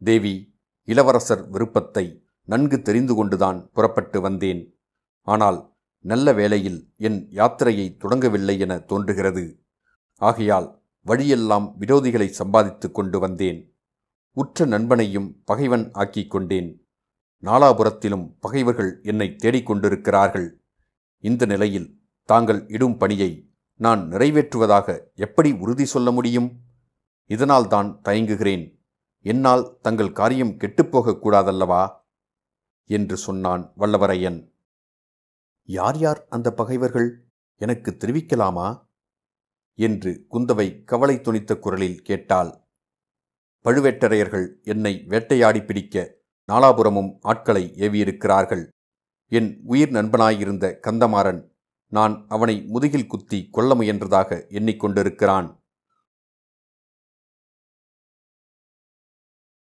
தேவி இளவரசர் விருப்பத்தை நன்கு தெரிந்து கொண்டுதான் புறப்பட்டு வந்தேன் ஆனால் நல்ல வேளையில் என் யாத்திரையை தொடங்கவில்லை என தோன்றுகிறது ஆகையால் வழியெல்லாம் விரோதிகளை சம்பாதித்துக் கொண்டு வந்தேன் உற்ற நண்பனையும் பகைவன் ஆக்கிக் கொண்டேன் நாலாபுரத்திலும் பகைவர்கள் என்னை தேடிக்கொண்டிருக்கிறார்கள் இந்த நிலையில் தாங்கள் இடும் பணியை நான் நிறைவேற்றுவதாக எப்படி உறுதி சொல்ல முடியும் இதனால்தான் தயங்குகிறேன் என்னால் தங்கள் காரியம் கெட்டுப்போகக் கூடாதல்லவா என்று சொன்னான் வல்லவரையன் யார் யார் அந்த பகைவர்கள் எனக்கு தெரிவிக்கலாமா என்று குந்தவை கவலை துணித்த குரலில் கேட்டாள் பழுவேட்டரையர்கள் என்னை வேட்டையாடி பிடிக்க நாலாபுரமும் ஆட்களை ஏவியிருக்கிறார்கள் என் உயிர் நண்பனாயிருந்த கந்தமாறன் நான் அவனை முதுகில் குத்தி கொல்ல முயன்றதாக எண்ணிக்கொண்டிருக்கிறான்